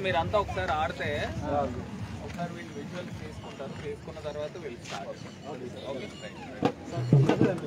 మీరంతా ఒకసారి ఆడితే ఒకసారి వీళ్ళు విజువల్స్ తీసుకుంటారు తీసుకున్న తర్వాత వీళ్ళు స్టార్ట్ ఓకే రైట్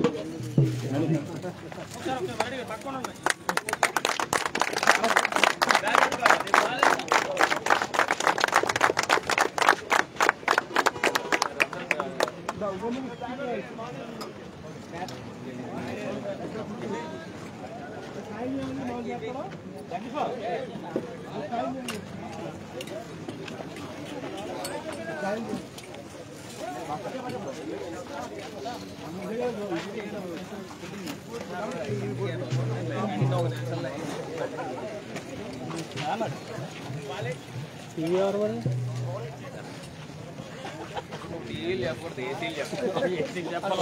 టీవీలు చెప్పకూడదు ఏసీలు చెప్పకూడదు ఏసీలు చెప్పాలి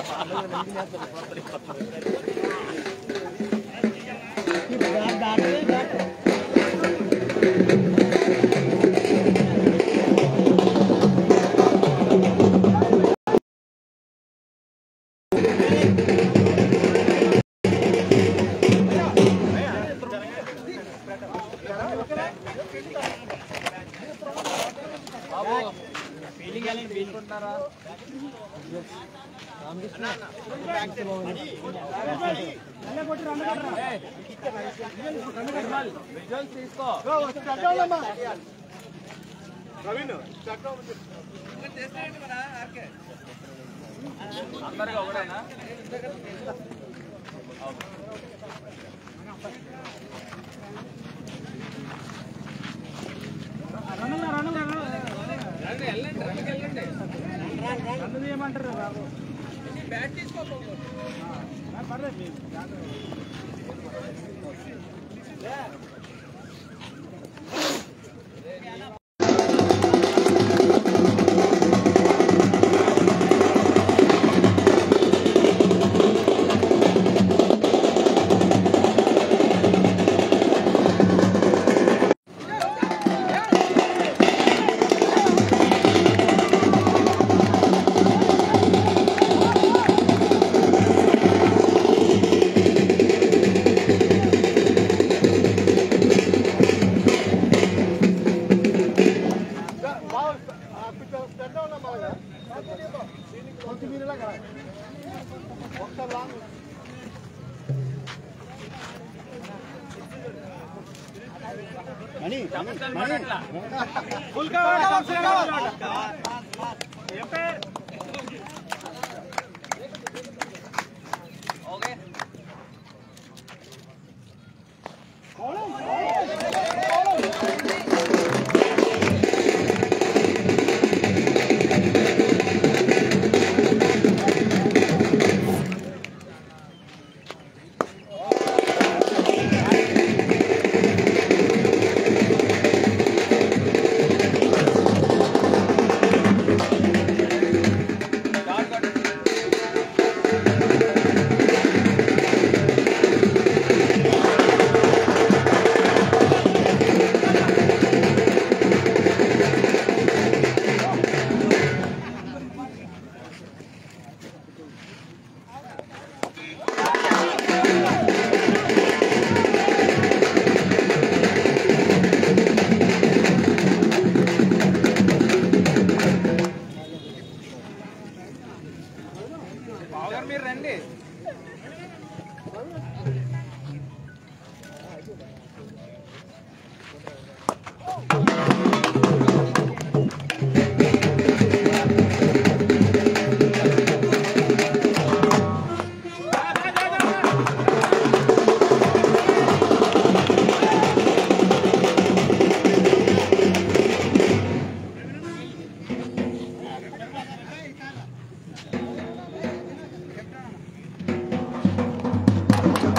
ఫీలింగ్ ఎలా తీసుకుంటున్నారా విజువల్స్ తీసుకో అందరికి ఒకటేనా రండి వెళ్ళండి రండి వెళ్ళండి బ్యాట్ తీసుకో ఓకే బావగారు మీరు రండి Thank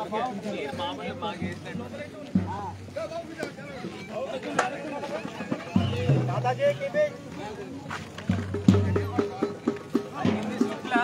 మీరు మామూలుగా మాకు వేసినట్టు అయింది శుక్లా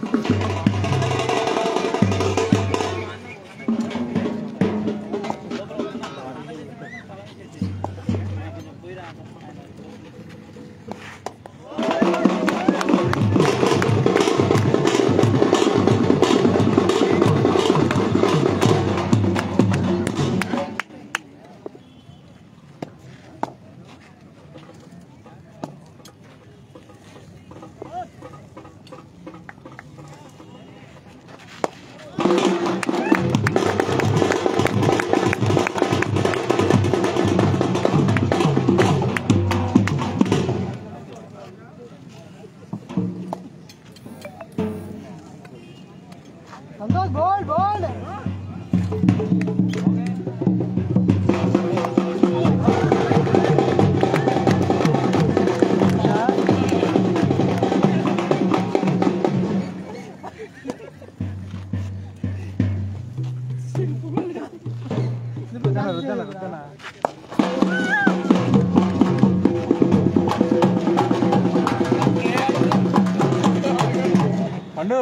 సంతోష్ బోల్డ్ బోల్డ్ పండు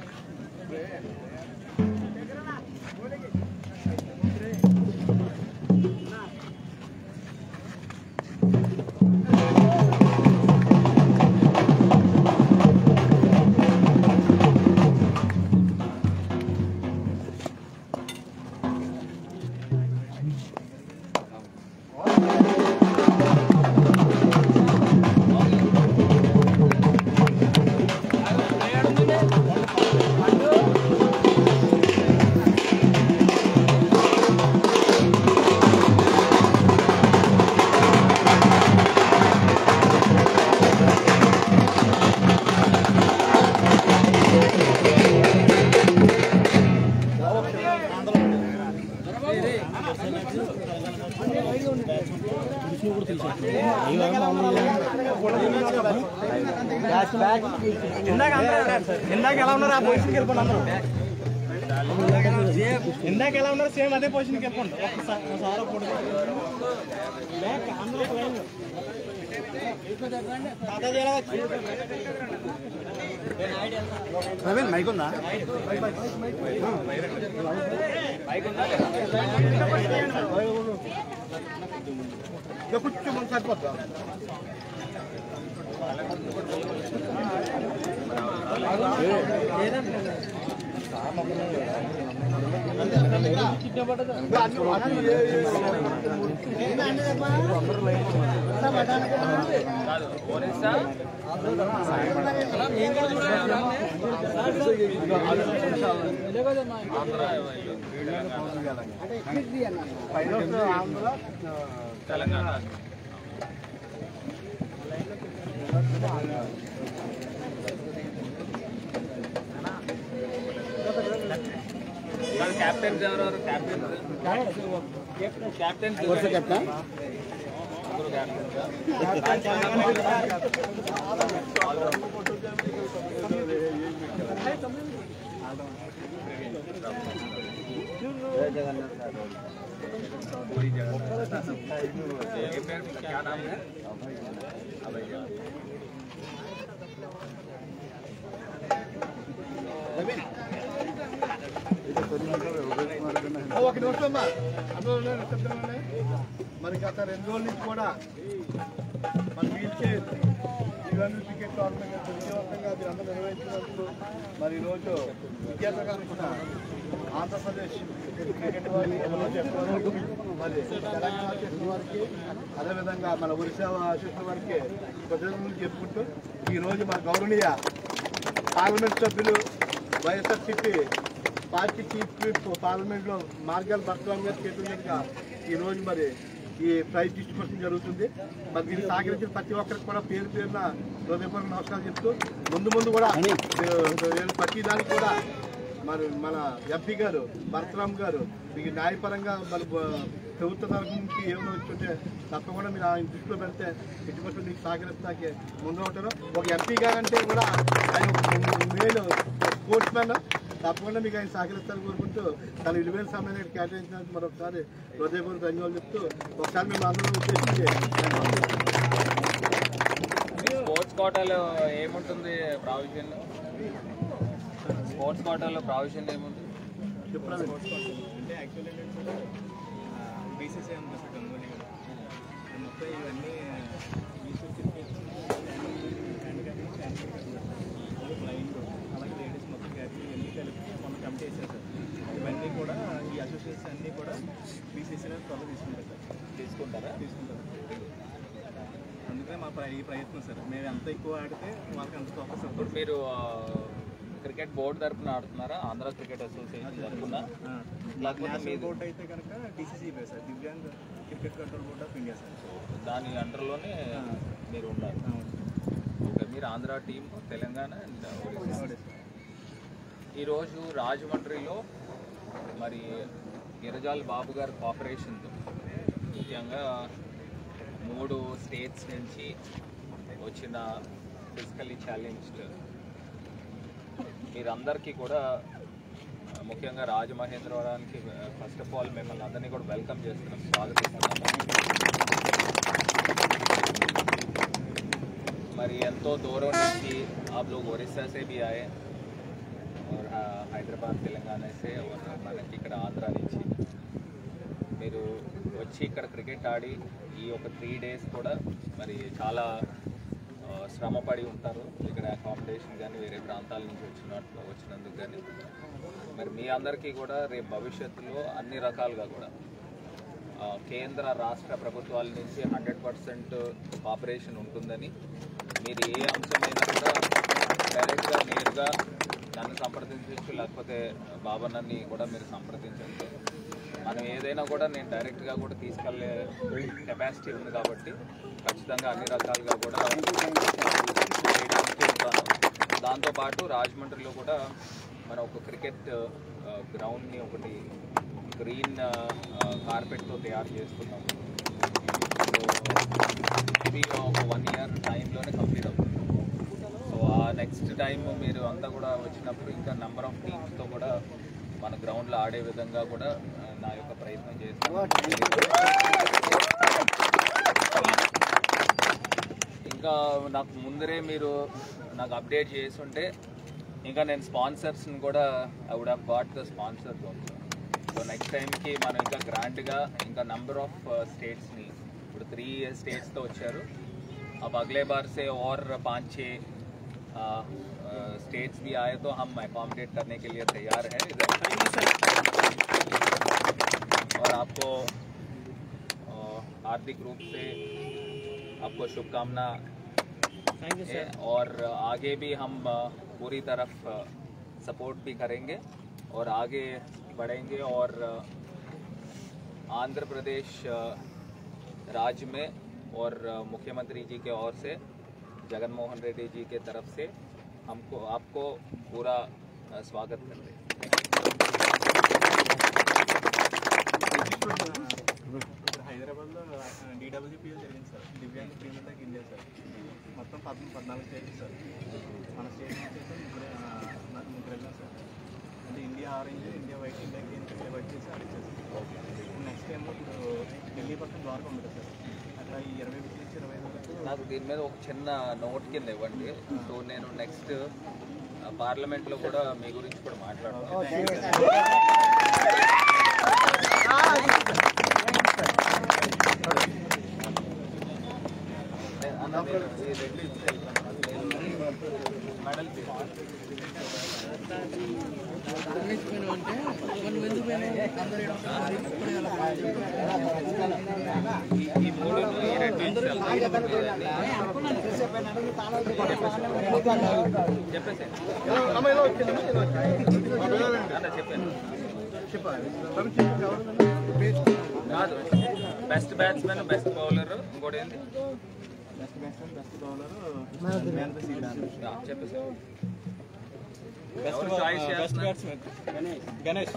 ఇందాక అందరూ ఇందాక ఎలా ఉన్నారు ఆ పొజిషన్కి వెళ్ళిపోండి అందరూ ఇందాక ఎలా ఉన్నారు సేమ్ అదే పొజిషన్కి వెళ్ళిపోండి ఒక్కసారి ఒకసారి అప్పుడు బ్యాక్ అందరూ ఒక లైన్ తాతా చేయవచ్చు ప్రవీణ్ మైక్ ఉందా కొంచెం ముందు సరిపోద్దా కాదు ఒరిస్సా మేము కూడా చూడాలి ఆంధ్ర తెలంగాణ క్యాప్టెన్స్ ఎవరెవరు క్యాప్టెన్స్ క్యాప్టెన్స్ కెప్టెన్ ముగ్గురు క్యాప్టెన్స్ पूरी जगह ये पेड़ क्या नाम है अभय ఒక నిమిషం అమ్మా అందులో ఉన్నాయి, నిశ్శబ్దంగా ఉన్నాయి. మరి గత రెండు రోజుల నుంచి కూడా మన వీల్ చైర్ ఇవన్నీ క్రికెట్ టోర్నమెంట్ విజయవంతంగా మీరు అందరూ నిర్వహించినందుకు మరి ఈరోజు విద్యార్థులు కూడా ఆంధ్రప్రదేశ్ క్రికెట్ వారి మరి తెలంగాణ చేసిన వారికి అదేవిధంగా మన ఒరిస్సా చేసిన వారికి కృతజ్ఞతలు చెప్పుకుంటూ ఈరోజు మన గౌరవనీయ పార్లమెంట్ సభ్యులు వైఎస్ఆర్సీపీ పార్టీ చీఫ్ విప్ పార్లమెంట్లో మార్గాల భర్తరామ్ గారు చేతుల మీదుగా ఈరోజు మరి ఈ ప్రైజ్ డిస్ట్రిబ్యూషన్ జరుగుతుంది మరి దీన్ని సహకరించిన ప్రతి ఒక్కరికి కూడా పేరు పేరున హృదయపూర్వక నమస్కారాలు చెప్తూ ముందు ముందు కూడా నేను- నేను ప్రతి దానికి కూడా మరి మన ఎంపీ గారు భరతరామ్ గారు మీకు న్యాయపరంగా మన బ- ప్రభుత్వ తరఫు నుంచి ఏమైనా వచ్చుంటే తప్పకుండా మీరు ఆయన దృష్టిలో పెడితే ఎటువంటి మీకు సహకరిస్తాకే ముందు ఉంటారు ఒక ఎంపీ గారు అంటే కూడా ఆయన ఒక మేలు స్పోర్ట్స్ మ్యాన్ తప్పకుండా మీకు ఆయన సహకరిస్తారని కోరుకుంటూ తన విలువైన సమయాన్ని ఇక్కడ కేటాయించినందుకు మరొకసారి హృదయపూర్వక ధన్యవాదాలు చెప్తూ ఒకసారి మేము అందరం ఉద్దేశించి స్పోర్ట్స్ కోటాలో ఏముంటుంది ప్రావిజన్ స్పోర్ట్స్ కోటాలో ప్రావిజన్ ఏముంటుంది చెప్పండి అంటే యాక్చువల్ ఏంటంటే బీసీసీ ఉంది సార్ గంగోలీ గారు మొత్తం ఇవన్నీ యూసెఫ్ క్రికెట్ అలాగే బ్లైండ్ అలాగే లేడీస్ మొత్తం క్యాటరీ ఇవన్నీ కలిపి మొన్న కమిటీ వేసారు సార్ ఇవన్నీ కూడా ఈ అసోసియేషన్స్ అన్నీ కూడా బీసీసీలో త్వరలో తీసుకుంటారు సార్ తీసుకుంటారా తీసుకుంటారు అందుకే మా ప్ర- ఈ ప్రయత్నం సార్ మేము ఎంత ఎక్కువ ఆడితే వాళ్ళకి అంత త్వరగా ఇప్పుడు సపోర్ట్ మీరు క్రికెట్ బోర్డు తరపున ఆడుతున్నారా ఆంధ్ర క్రికెట్ అసోసియేషన్ తరపున లేకపోతే నేషనల్ మీది బోర్డు అయితే కనుక DCC sir Divyang cricket control board of India sir దాని అండర్లోనే మీరు ఉన్నారు ఓకే మీరు ఆంధ్ర టీం తెలంగాణ అండ్ ఒరిస్సా ఈరోజు రాజమండ్రిలో మరి గిరిజాల్ బాబు గారి కోఆపరేషన్ ముఖ్యంగా మూడు స్టేట్స్ నుంచి వచ్చిన ఫిజికల్లీ ఛాలెంజ్డ్ మీరందరికీ కూడా ఆ, ముఖ్యంగా రాజమహేంద్రవరానికి ఫస్ట్ ఆఫ్ ఆల్ మిమ్మల్ని అందరినీ కూడా వెల్కమ్ చేస్తున్నాం స్వాగతిస్తున్నాము మరి ఎంతో దూరం నుంచి आप लोग ఒరిస్సా से भी आए और हाँ, హైదరాబాద్ తెలంగాణ సే और మనకి ఇక్కడ ఆంధ్ర నుంచి మీరు వచ్చి ఇక్కడ క్రికెట్ ఆడి ఈ ఒక త్రీ డేస్ కూడా మరి చాలా ఆ, శ్రమపడి ఉంటారు ఇక్కడ అకామిడేషన్ కానీ వేరే ప్రాంతాల నుంచి వచ్చిన వచ్చినందుకు కానీ మరి మీ అందరికీ కూడా రేపు భవిష్యత్తులో అన్ని రకాలుగా కూడా ఆ, కేంద్ర రాష్ట్ర ప్రభుత్వాల నుంచి హండ్రెడ్ పర్సెంట్ ఆపరేషన్ ఉంటుందని మీరు ఏ అంశమైనా కూడా డైరెక్ట్గా నేరుగా నన్ను సంప్రదించవచ్చు లేకపోతే బాబన్నని కూడా మీరు సంప్రదించవచ్చు మనం ఏదైనా కూడా నేను డైరెక్ట్గా కూడా తీసుకెళ్లే కెపాసిటీ ఉంది కాబట్టి ఖచ్చితంగా అన్ని రకాలుగా కూడా చేయడానికి ఉంటాను దాంతోపాటు రాజమండ్రిలో కూడా మన ఒక క్రికెట్ గ్రౌండ్ని ఒకటి గ్రీన్ కార్పెట్తో తయారు చేస్తున్నాము సో ఇది ఒక వన్ ఇయర్ టైంలోనే కంప్లీట్ అవుతుంది సో ఆ నెక్స్ట్ టైం మీరు అంతా కూడా వచ్చినప్పుడు ఇంకా నెంబర్ ఆఫ్ టీమ్స్తో కూడా మన గ్రౌండ్లో ఆడే విధంగా కూడా ఆ, నా యొక్క ప్రయత్నం చేస్తాను ఇంకా నాకు ముందరే మీరు నాకు అప్డేట్ చేసి ఉంటే ఇంకా నేను స్పాన్సర్స్ని కూడా I would have got the sponsor so next టైంకి మనం ఇంకా గ్రాండ్గా ఇంకా నంబర్ ఆఫ్ స్టేట్స్ని ఇప్పుడు త్రీ స్టేట్స్తో వచ్చారు अब अगले बार से और पाँच छः स्टेट्स भी आए तो हम अकोमोडेट करने के लिए तैयार हैं इधर और आपको अ, हार्दिक रूप से आपको शुभकामना है और आगे भी हम अ, पूरी तरफ सपोर्ट भी करेंगे और आगे बढ़ेंगे और अ, आंध्र प्रदेश अ, राज्य में और अ, मुख्यमंत्री जी के ओर से जगन मोहन रेड्डी जी के तरफ से हमको आपको पूरा अ, स्वागत करते हैं ఇప్పుడు హైదరాబాద్లో డీడబ్ల్యూపీఎల్ జరిగింది సార్ దివ్యాంగ ప్రీమియర్ లీగ్ ఇండియా సార్ మొత్తం పద్మ పద్నాలుగు స్టేట్లు సార్ మన స్టేట్ నుంచి అయితే ముగ్గురు ఆ, నాకు ముగ్గురు వెళ్ళాం సార్ అంటే India orange India white India green white చేసి ఆడించారు ఇప్పుడు నెక్స్ట్ టైం ఇప్పుడు ఢిల్లీ పక్కన ద్వారకా ఉంది కదా సార్ అట్లా ఈ ఇరవై ఒకటి నుంచి ఇరవై ఐదు వరకు నాకు దీని మీద ఒక చిన్న నోట్ కింద ఇవ్వండి సో నేను నెక్స్ట్ పార్లమెంట్లో కూడా మీ గురించి కూడా మాట్లాడతాను అన్న నేను ఈ రెండు ఇచ్చి వెళ్తాను. నేను మెడల్ ఈ ఈ మూడు ఈ రెండు ఇచ్చి వెళ్తాను. చెప్పేసి అమ్మ ఇలా వచ్చింది ఇలా వచ్చింది అన్న చెప్పాను చెప్పాలి భవిష్యత్తు ఎవరు పేరు కాదు బెస్ట్ బ్యాట్స్మెన్ బెస్ట్ బౌలర్ ఇంకోటి ఏంటి best batsmen best bowler man the series ఆ, చెప్పేసి ఎవరు చాయిస్ చేస్తున్నారు గణేష్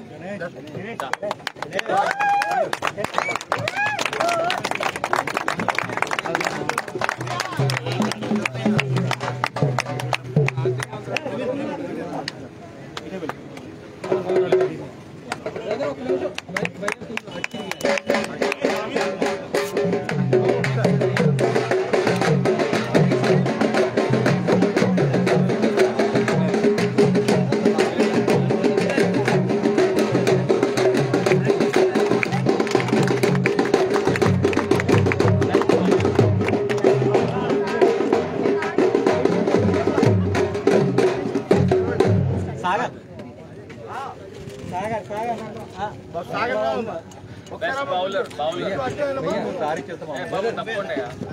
బెస్ట్ బౌలర్ బౌలర్ దారి చేస్తాం బాబు తప్పకుండా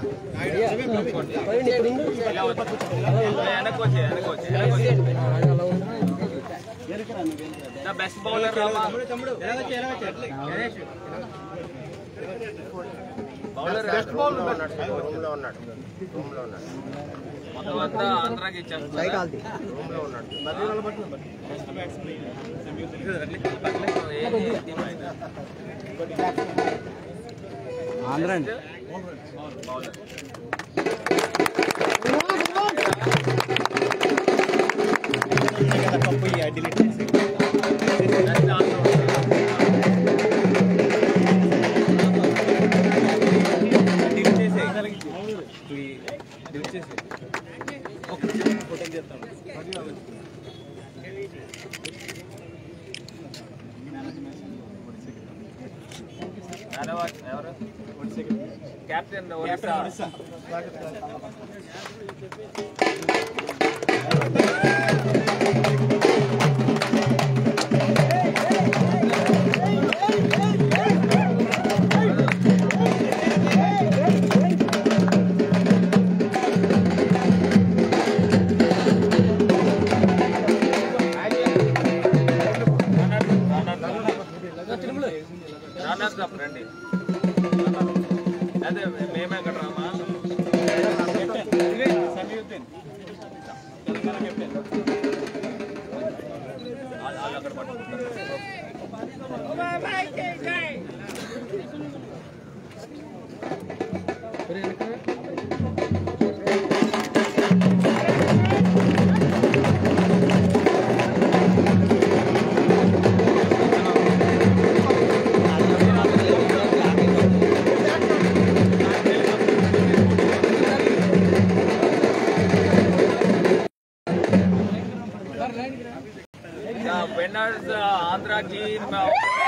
ఇలా వచ్చి వెనక్కి వచ్చి వెనక్కి వచ్చి వెనక్కి వచ్చి best bowler Rama bowler best bowler మొత్తం అంతా ఆంధ్రాకి ఇచ్చేస్తున్నారు ఆంధ్ర అండి బౌలర్ కప్పు డిలీట్ చేసి బెస్ట్ ఆంధ్ర డిలీట్ చేసి డిలీట్ చేసి ఫోటో చేస్తాం మేనవాడ్ ఎవరు కెప్టెన్ ఒడిస్సా రన్నర్స్ అప్ రండి అదే మేమే ఎక్కడ రామా సమీయుద్దీన్ తెలంగాణ కెప్టెన్ వాళ్ళు వాళ్ళు అక్కడ పట్టుకుంటారు The winners, uh, Andhra team. Uh,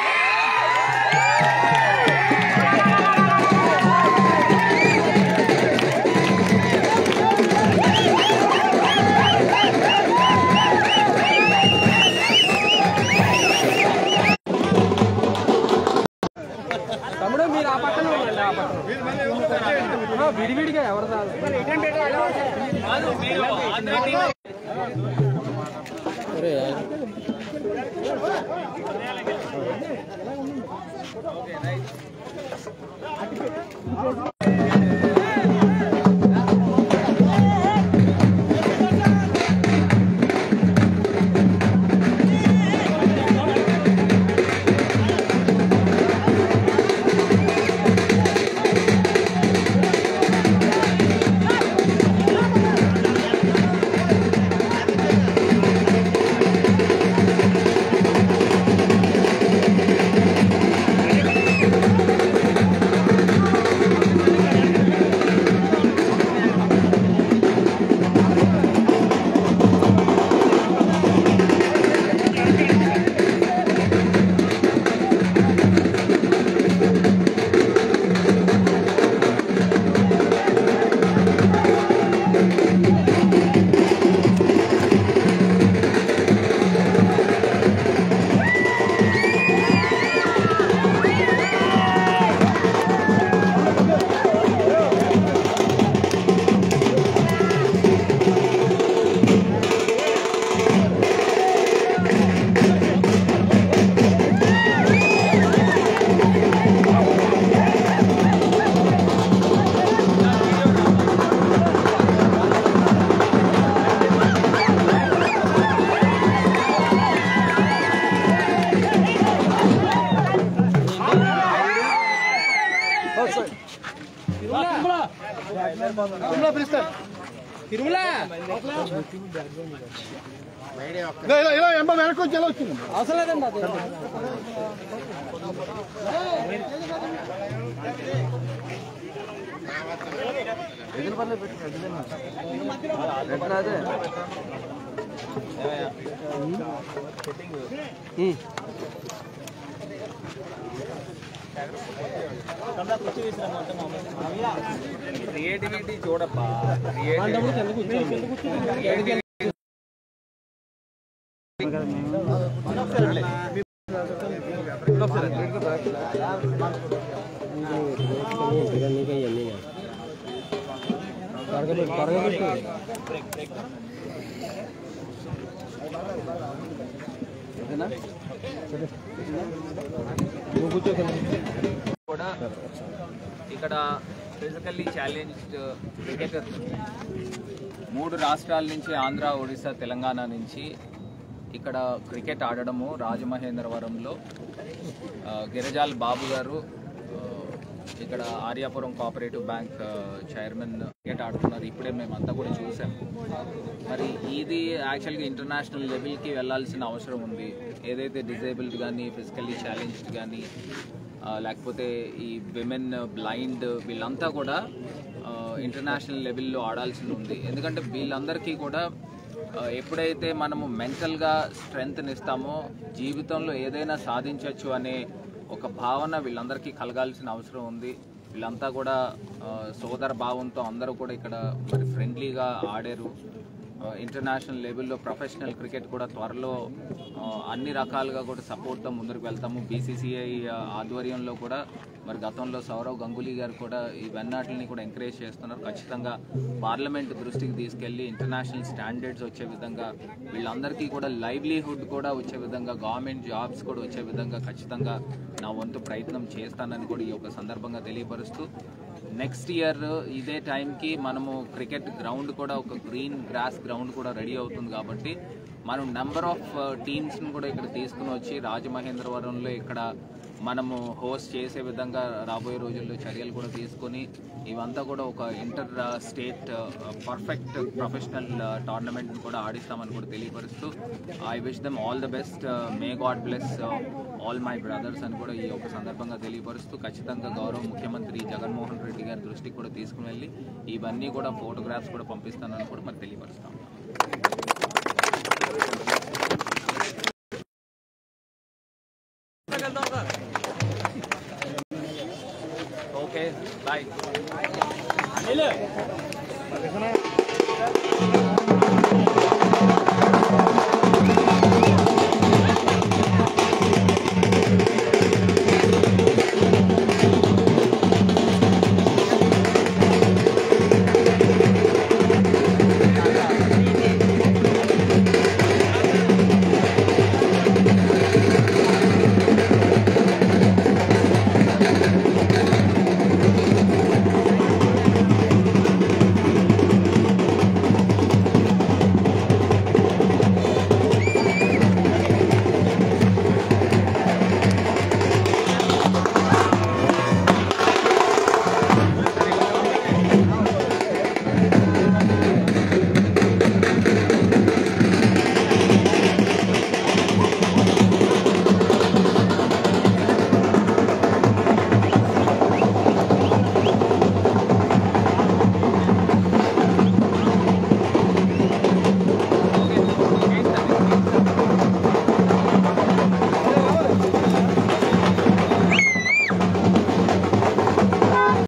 తమ్ముడు మీరు ఆ పక్కన ఉండండి, ఆ పక్కన ఆ, విడివిడిగా ఎవరు రాదు కాదు, మీరు Andhra team. Okay, nice. Tirumala పిలుస్తారు తిరుమల ఇలా ఇలా ఇలా ఎంబ వెనక్కి వచ్చి ఎలా వచ్చింది అవసరం లేదండి అది క్రియేటివిటీ చూడప్పా క్రియేటివిటీ కూడా ఇక్కడ ఫిజికల్లీ ఛాలెంజ్డ్ క్రికెటర్ మూడు రాష్ట్రాల నుంచి ఆంధ్ర ఒడిశా తెలంగాణ నుంచి ఇక్కడ క్రికెట్ ఆడడము రాజమహేంద్రవరంలో ఆ, గిరిజాల్ బాబు గారు ఆ, ఇక్కడ ఆర్యాపురం కోఆపరేటివ్ బ్యాంక్ ఆ, చైర్మన్ క్రికెట్ ఆడుతున్నారు ఇప్పుడే మేమంతా కూడా చూసాం మరి ఇది యాక్చువల్గా ఇంటర్నేషనల్ లెవెల్కి వెళ్ళాల్సిన అవసరం ఉంది ఏదైతే డిజేబుల్డ్ కానీ ఫిజికల్లీ ఛాలెంజ్డ్ కానీ ఆ, లేకపోతే ఈ విమెన్ బ్లైండ్ వీళ్ళంతా కూడా ఇంటర్నేషనల్ లెవెల్లో ఆడాల్సి ఉంది ఎందుకంటే వీళ్ళందరికీ కూడా ఆ, ఎప్పుడైతే మనము మెంటల్గా స్ట్రెంగ్త్ని ఇస్తామో జీవితంలో ఏదైనా సాధించవచ్చు అనే ఒక భావన వీళ్ళందరికీ కలగాల్సిన అవసరం ఉంది వీళ్ళంతా కూడా ఆ, సోదర భావంతో అందరూ కూడా ఇక్కడ మరి ఫ్రెండ్లీగా ఆడారు ఆ, ఇంటర్నేషనల్ లెవెల్లో ప్రొఫెషనల్ క్రికెట్ కూడా త్వరలో ఆ, అన్ని రకాలుగా కూడా సపోర్ట్తో ముందుకు వెళ్తాము బీసీసీఐ ఆధ్వర్యంలో కూడా మరి గతంలో సౌరవ్ గంగూలీ గారు కూడా ఈ వెన్నాటిని కూడా ఎంకరేజ్ చేస్తున్నారు ఖచ్చితంగా పార్లమెంట్ దృష్టికి తీసుకెళ్లి ఇంటర్నేషనల్ స్టాండర్డ్స్ వచ్చే విధంగా వీళ్ళందరికీ కూడా లైవ్లీహుడ్ కూడా వచ్చే విధంగా గవర్నమెంట్ జాబ్స్ కూడా వచ్చే విధంగా ఖచ్చితంగా నా వంతు ప్రయత్నం చేస్తానని కూడా ఈ యొక్క సందర్భంగా తెలియపరుస్తూ నెక్స్ట్ ఇయర్ ఇదే టైంకి మనము క్రికెట్ గ్రౌండ్ కూడా ఒక గ్రీన్ గ్రాస్ గ్రౌండ్ కూడా రెడీ అవుతుంది కాబట్టి మనం నెంబర్ ఆఫ్ టీమ్స్ని కూడా ఇక్కడ తీసుకుని వచ్చి రాజమహేంద్రవరంలో ఇక్కడ మనము హోస్ట్ చేసే విధంగా రాబోయే రోజుల్లో చర్యలు కూడా తీసుకొని ఇవంతా కూడా ఒక ఇంటర్ స్టేట్ పర్ఫెక్ట్ ప్రొఫెషనల్ టోర్నమెంట్ని కూడా ఆడిస్తామని కూడా తెలియపరుస్తూ I wish them all the best may God bless all my brothers అని కూడా ఈ యొక్క సందర్భంగా తెలియపరుస్తూ ఖచ్చితంగా గౌరవ ముఖ్యమంత్రి జగన్మోహన్ రెడ్డి గారి దృష్టికి కూడా తీసుకుని వెళ్ళి ఇవన్నీ కూడా ఫోటోగ్రాఫ్స్ కూడా పంపిస్తానని కూడా మరి తెలియపరుస్తాం ఓకే బాయ్